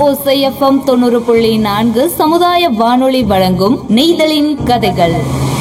ஓசைஎஃப்எம் தொண்ணூறு புள்ளி நான்கு சமுதாய வானொலி வழங்கும் நெய்தலின் கதைகள்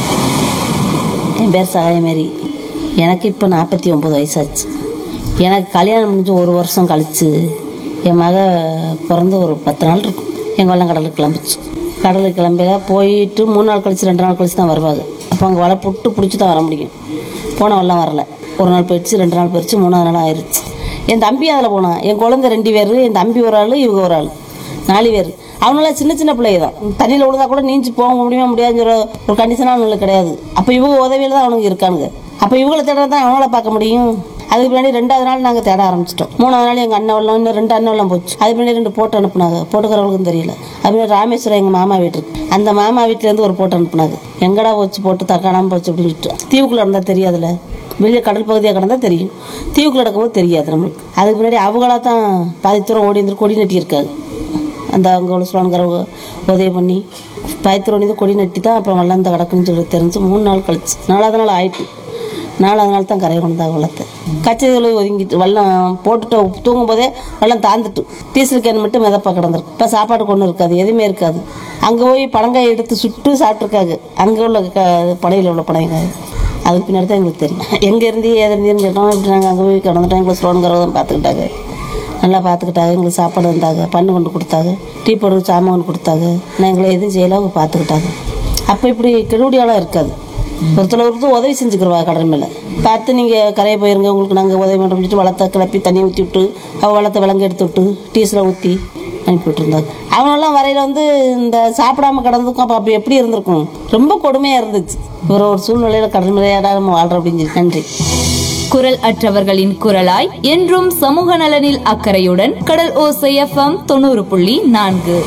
என் பேர் சகாயமேரி எனக்கு இப்போ நாற்பத்தி ஒம்பது வயசாச்சு எனக்கு கல்யாணம் முடிஞ்சு ஒரு வருஷம் கழிச்சு என் மக பிறந்து ஒரு பத்து நாள் இருக்கும் எங்கள் வெள்ளம் கடலுக்கு கிளம்பிச்சு கடலுக்கு கிளம்பில போயிட்டு மூணு நாள் கழிச்சு ரெண்டு நாள் கழிச்சு தான் வருவாங்க அப்போ அங்கே வலை புட்டு பிடிச்சி தான் வர முடியும் போன வெள்ளம் வரல ஒரு நாள் போயிடுச்சு ரெண்டு நாள் போயிடுச்சு மூணாவது நாள் ஆயிடுச்சு என் தம்பி அதில் போனான் என் குழந்தை ரெண்டு பேர் என் தம்பி ஒரு ஆள் இவங்க ஒரு ஆள் நாலு பேர் அவங்களாம் சின்ன சின்ன பிள்ளைங்க தான் தண்ணியில் விழுந்தா கூட நீஞ்சி போக முடியுமா முடியாதுங்கிற ஒரு கண்டிஷனாக அவங்களுக்கு கிடையாது அப்போ இவங்க உதவியில் தான் அவனுங்க இருக்கானுங்க அப்போ இவங்கள தேட தான் அவங்கள பார்க்க முடியும் அதுக்கு பின்னாடி ரெண்டாவது நாள் நாங்கள் தேட ஆரம்பிச்சிட்டோம் மூணாவது நாள் எங்கள் அண்ணன் வெள்ளம் இன்னும் ரெண்டு அண்ணன் வெள்ளம் போச்சு அதுக்கு பின்னாடி ரெண்டு போட்டு அனுப்புனாங்க போட்டுக்கிறவங்களுக்கும் தெரியல அது ராமேஸ்வரம் எங்கள் மாமா வீட்டு இருக்கு அந்த மாமா வீட்டிலேருந்து ஒரு போட்டு அனுப்புனாங்க எங்கடா போச்சு போட்டு தக்காணாமல் போச்சு அப்படின்னு சொல்லிட்டு தீவுக்குள்ளே இருந்தால் தெரியாதுல்ல வெளியே கடல் பகுதியாக கிடந்தா தெரியும் தீவுக்குள்ள நடக்கும்போது தெரியாது நம்மளுக்கு அதுக்கு முன்னாடி அவங்களா தான் பாதி தூரம் ஓடி இருந்து கொடி நட்டியிருக்காங்க அந்த அவங்க உள்ள சொல்லுவாங்கிறவங்க உதவி பண்ணி பாதி தூரம் ஓடி கொடி நட்டி தான் அப்புறம் வெள்ளம் இந்த கிடக்குன்னு சொல்லி தெரிஞ்சு மூணு நாள் கழிச்சு நாலாவது நாள் ஆயிட்டு நாலாவது நாள் தான் கரையை கொண்டாங்க வெள்ளத்தை கச்சைகளை ஒதுங்கிட்டு வெள்ளம் போட்டுட்டு தூங்கும் போதே வெள்ளம் தாந்துட்டு டீசல் கேன் மட்டும் மிதப்பா கிடந்திருக்கு இப்போ சாப்பாடு கொண்டு இருக்காது எதுவுமே இருக்காது அங்கே போய் பழங்காய் எடுத்து சுட்டு சாப்பிட்ருக்காங்க அங்கே உள்ள க படையில் உள்ள படையங்காய் அதுக்கு பின்னாடி தான் எங்களுக்கு தெரியும் எங்கே இருந்து ஏது இருந்துன்னு கேட்டோம் இப்படி நாங்கள் அங்கே போய் கிடந்துட்டோம் எங்களை ஸ்லோனுங்கிறத பார்த்துக்கிட்டாங்க நல்லா பார்த்துக்கிட்டாங்க எங்களுக்கு சாப்பாடு வந்தாங்க பண்ணு கொண்டு கொடுத்தாங்க டீ போடு சாமான் கொண்டு கொடுத்தாங்க நான் எங்களை எதுவும் செய்யல அவங்க பார்த்துக்கிட்டாங்க அப்போ இப்படி கெடுபடியாலாம் இருக்காது ஒருத்தர் ஒருத்தர் உதவி செஞ்சுக்கிறவா கடல் மேலே பார்த்து நீங்கள் கரையை போயிருங்க உங்களுக்கு நாங்கள் உதவி பண்ணுறோம் சொல்லிட்டு வளத்தை கிளப்பி தண்ணி ஊற்றி விட்டு அவள் வளத்தை விலங்கு எடுத்து விட்டு டீசலை ஊற்றி அனுப்பி விட்டுருந்தாங்க அவனெல்லாம் வரையில வந்து இந்த சாப்பிடாம கிடந்ததுக்கும் அப்போ அப்போ எப்படி இருந்திருக்கும் ரொம்ப கொடுமையாக இருந்துச்சு ஒரு ஒரு சூழ்நிலையில் கடல் மேலையாடா நம்ம வாழ்கிறோம் அப்படின்னு சொல்லி நன்றி குரல் அற்றவர்களின் குரலாய் என்றும் சமூக நலனில் அக்கறையுடன் கடல் ஓசைஎஃப்எம் தொண்ணூறு புள்ளி நான்கு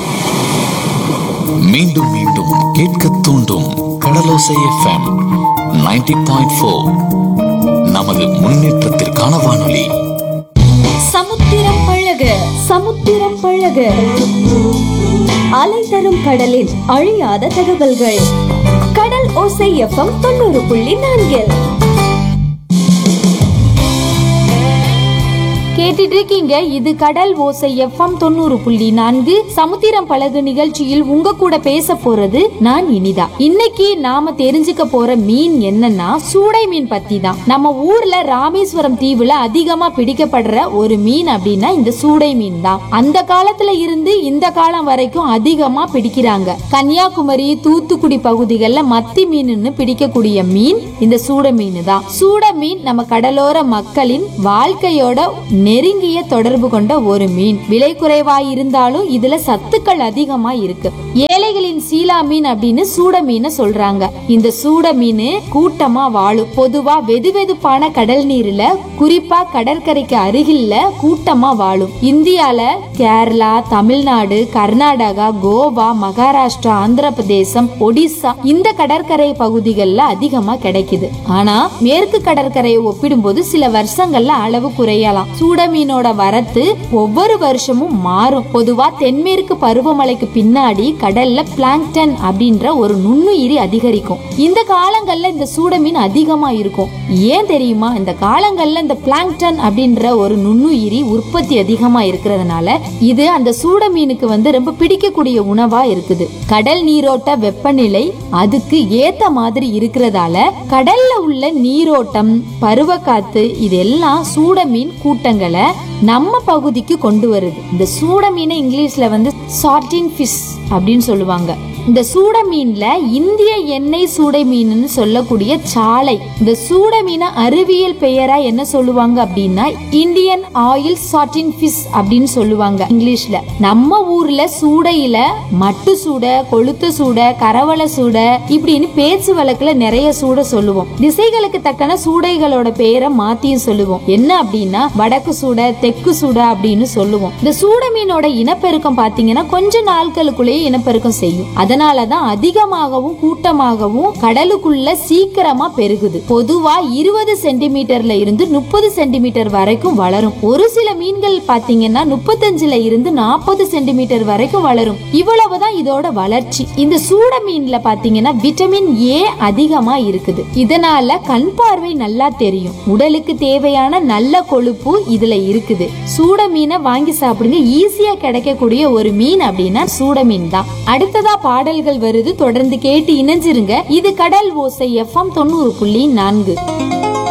மீண்டும் மீண்டும் கேட்க தூண்டும் கடலோசை எஃப்எம் 90.4 பாயிண்ட் ஃபோர் நமது முன்னேற்றத்திற்கான வானொலி சமுத்திரம் பழக சமுத்திரம் பழக அலை தரும் கடலில் அழியாத தகவல்கள் கடல் ஓசை எஃப்எம் தொண்ணூறு புள்ளி நான்கில் கேட்டுட்டு இருக்கீங்க இது கடல் ஓசை எஃப்எம் தொண்ணூறு புள்ளி நான்கு சமுத்திரம் பழகு நிகழ்ச்சியில் உங்க கூட பேச போறது நான் இனிதா இன்னைக்கு நாம தெரிஞ்சுக்க போற மீன் என்னன்னா சூடை மீன் பத்தி தான் நம்ம ஊர்ல ராமேஸ்வரம் தீவுல அதிகமா பிடிக்கப்படுற ஒரு மீன் அப்படின்னா இந்த சூடை மீன் தான் அந்த காலத்துல இருந்து இந்த காலம் வரைக்கும் அதிகமா பிடிக்கிறாங்க கன்னியாகுமரி தூத்துக்குடி பகுதிகளில் மத்தி மீனுன்னு பிடிக்கக்கூடிய மீன் இந்த சூட மீன் தான் சூட மீன் நம்ம கடலோர மக்களின் வாழ்க்கையோட நெருங்கிய தொடர்பு கொண்ட ஒரு மீன் விலை குறைவாய் இருந்தாலும் இதுல சத்துக்கள் அதிகமா இருக்கு ஏழைகளின் சீலா மீன் அப்படின்னு சூட மீனை சொல்றாங்க இந்த சூட மீன் கூட்டமா வாழும் பொதுவா வெதுவெதுப்பான கடல் நீர்ல குறிப்பா கடற்கரைக்கு அருகில்ல கூட்டமா வாழும் இந்தியால கேரளா தமிழ்நாடு கர்நாடகா கோவா மகாராஷ்டிரா ஆந்திர பிரதேசம் ஒடிசா இந்த கடற்கரை பகுதிகளில் அதிகமா கிடைக்குது ஆனா மேற்கு கடற்கரையை ஒப்பிடும்போது சில வருஷங்கள்ல அளவு குறையலாம் சூட மீனோட வரத்து ஒவ்வொரு வருஷமும் மாறும் பொதுவா தென்மேற்கு பருவமழைக்கு பின்னாடி கடல்ல பிளாங்டன் அப்படின்ற ஒரு நுண்ணுயிரி அதிகரிக்கும் இந்த காலங்கள்ல இந்த சூட மீன் அதிகமா இருக்கும் ஏன் தெரியுமா இந்த காலங்கள்ல இந்த பிளாங்டன் அப்படின்ற ஒரு நுண்ணுயிரி உற்பத்தி அதிகமா இருக்கிறதுனால இது அந்த சூட மீனுக்கு வந்து ரொம்ப பிடிக்கக்கூடிய உணவா இருக்குது கடல் நீரோட்ட வெப்பநிலை அதுக்கு ஏத்த மாதிரி இருக்கிறதால கடல்ல உள்ள நீரோட்டம் பருவக்காத்து இதெல்லாம் சூட மீன் கூட்டங்களை நம்ம பகுதிக்கு கொண்டு வருது இந்த சூட மீனை இங்கிலீஷ்ல வந்து சார்டின் ஃபிஷ் அப்படின்னு சொல்லுவாங்க இந்த சூட மீன்ல இந்திய எண்ணெய் சூடை மீன்னு சொல்லக்கூடிய சாலை இந்த சூட மீனை அறிவியல் பெயரா என்ன சொல்லுவாங்க அப்படின்னா இந்தியன் ஆயில் சாட்டின் ஃபிஷ் அப்படின்னு சொல்லுவாங்க இங்கிலீஷ்ல நம்ம ஊர்ல சூடையில மட்டு சூட கொளுத்த சூட கரவள சூட இப்படின்னு பேச்சு வழக்குல நிறைய சூட சொல்லுவோம் திசைகளுக்கு தக்கன சூடைகளோட பெயரை மாத்தியும் சொல்லுவோம் என்ன அப்படின்னா வடக்கு சூட தெற்கு சூட அப்படின்னு சொல்லுவோம் இந்த சூட மீனோட இனப்பெருக்கம் பாத்தீங்கன்னா கொஞ்ச நாட்களுக்குள்ளேயே இனப்பெருக்கம் செய்யும் அது அதனாலதான் அதிகமாகவும் கூட்டமாகவும் கடலுக்குள்ள சீக்கிரமா பெருகுது பொதுவா இருபது சென்டிமீட்டர்ல இருந்து முப்பது சென்டிமீட்டர் வரைக்கும் வளரும் ஒரு சில மீன்கள் பாத்தீங்கன்னா முப்பத்தஞ்சுல இருந்து நாற்பது சென்டிமீட்டர் வரைக்கும் வளரும் இவ்வளவுதான் இதோட வளர்ச்சி இந்த சூட மீன்ல பாத்தீங்கன்னா விட்டமின் ஏ அதிகமா இருக்குது இதனால கண் பார்வை நல்லா தெரியும் உடலுக்கு தேவையான நல்ல கொழுப்பு இதுல இருக்குது சூட மீனை வாங்கி சாப்பிடுங்க ஈஸியா கிடைக்கக்கூடிய ஒரு மீன் அப்படின்னா சூட மீன் தான் அடுத்ததா பாடல்கள் வருது தொடர்ந்து கேட்டு இணைஞ்சிருங்க இது கடல் ஓசை எஃப்எம் தொண்ணூறு புள்ளி நான்கு